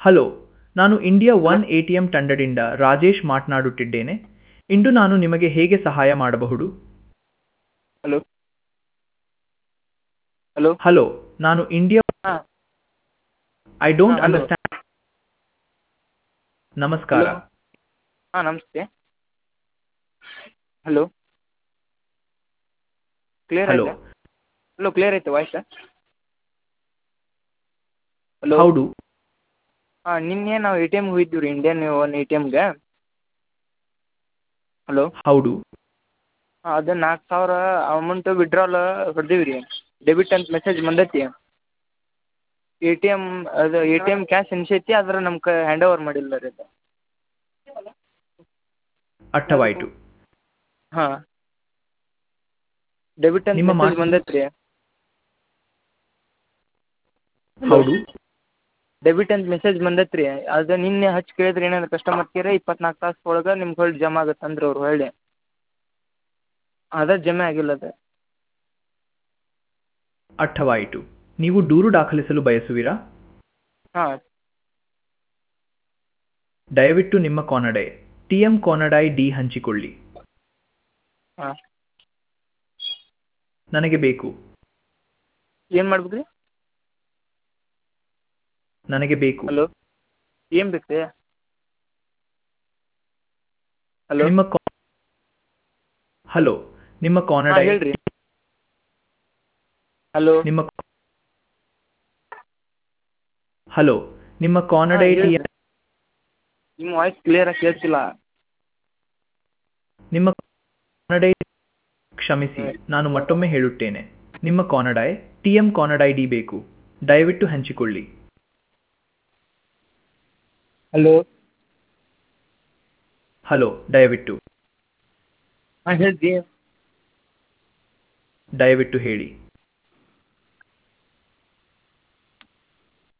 Hello ನಾನು India one A T M ತಂಡದಿಂದ ರಾಜೇಶ್ ಮಾತನಾಡುತ್ತಿದ್ದೇನೆ ಇಂದು ನಾನು ನಿಮಗೆ ಹೇಗೆ ಸಹಾಯ ಮಾಡಬಹುದು ಹಲೋ ಹಲೋ ಹಲೋ ನಾನು ಇಂಡಿಯಾ ಹಾಂ ಐ ಡೋಂಟ್ ಹಾ, hello. ಅಂಡರ್ಸ್ಟ್ಯಾಂಡ್ ನಮಸ್ಕಾರ ಹಲೋ ಹಾಂ ನಮಸ್ತೆ ಹಲೋ ಕ್ಲಿಯರ್ ಹಲೋ ಆಯ್ತಾ ಹಲೋ ಕ್ಲಿಯರ್ ಐತೆ ವಾಯ್ಸ ಹಲೋ ಹೌದು ಹಾಂ ನಿನ್ನೆ ನಾವು ಎ ಟಿ ಎಮ್ಗೆ ಹೋಗಿದ್ವಿ ರೀ ಇಂಡಿಯನ್ ಒನ್ ಎ ಟಿ ಎಮ್ಗೆ ಹಲೋ ಹೌದು ಹಾಂ ಅದು ನಾಲ್ಕು ಸಾವಿರ ಅಮೌಂಟ್ ವಿಡ್ರಾಲ್ ಹೊಡ್ದೀವಿ ರೀ ಡೆಬಿಟ್ ಅಂತ ಮೆಸೇಜ್ ಬಂದೈತಿ ಎ ಟಿ ಎಮ್ ಅದು ಎ ಟಿ ಎಮ್ ಕ್ಯಾಶ್ ಎನ್ಸೈತಿ ಆದ್ರೆ ನಮ್ಮ ಕ ಹ್ಯಾಂಡ್ ಓವರ್ ಮಾಡಿಲ್ಲ ರೀ ಅದು ಅರ್ಥವಾಯಿತು ಹಾಂ ಡೆಬಿಟ್ ಅಂತ ನಿಮ್ಮ ಮೆಸೇಜ್ ಮಾತು- ಬಂದೈತೆ ರೀ ಹೌದು ಡೆಬಿಟ್ ಅಂತ ಮೆಸೇಜ್ ಬಂದೈತೆ ರೀ ಅದು ನಿನ್ನೆ ಹಚ್ಚಿ ಕೇಳಿದ್ರೆ ಏನಾದ್ರು ಕಸ್ಟಮರ್ ಕೇರ್ ಇಪ್ಪತ್ನಾಲ್ಕು ತಾಸು ಒಳಗೆ ನಿಮ್ಗೆ ಹೊಳ್ಳಿ ಜಮಾ ಆಗತ್ತೆ ಅಂದ್ರು ಅವ್ರು ಹೊಳ್ಳಿ ಅದು ಜಮೆ ಆಗಿಲ್ಲ ಅದು ಅರ್ಥವಾಯಿತು ನೀವು ದೂರು ದಾಖಲಿಸಲು ಬಯಸುವಿರಾ ಹಾಂ ದಯವಿಟ್ಟು ನಿಮ್ಮ ಕಾನಡೆ ಟಿ ಎಂ ಕಾನಡಾಯ್ ಡಿ ಹಂಚಿಕೊಳ್ಳಿ ಹಾಂ ನನಗೆ ಬೇಕು ಏನು ಮಾಡ್ಬೇಕು ರೀ ನನಗೆ ಬೇಕು ಹಲೋ ಏನು ಬೇಕು ರೀ ಹಲೋ ನಿಮ್ಮ ಕಾ- ಹಲೋ ನಿಮ್ಮ ಹಾಂ ಕಾನಡಾಯ್ ಹೇಳ್ರಿ ಹಲೋ ನಿಮ್ಮ ಹಲೋ ನಿಮ್ಮ ಕಾನಡಾಯ್ ಟಿ ಎಂ ನಿಮ್ಮ ವಾಯ್ಸ್ ಕ್ಲಿಯರಾಗಿ ಕೇಳ್ತಿಲ್ಲ ನಿಮ್ಮ ಕಾನಡಾಯ್ ಕ್ಷಮಿಸಿ ನಾನು ಮತ್ತೊಮ್ಮೆ ಹೇಳುತ್ತೇನೆ ನಿಮ್ಮ ಕಾನಡಾಯ್ ಟಿ ಎಂ ಕಾನಡಾಯ್ ಡಿ ಬೇಕು ದಯವಿಟ್ಟು ಹಂಚಿಕೊಳ್ಳಿ ಹಲೋ ಹಲೋ ದಯವಿಟ್ಟು ಹಾಂ ಹೇಳ್ರಿ ದಯವಿಟ್ಟು ಹೇಳಿ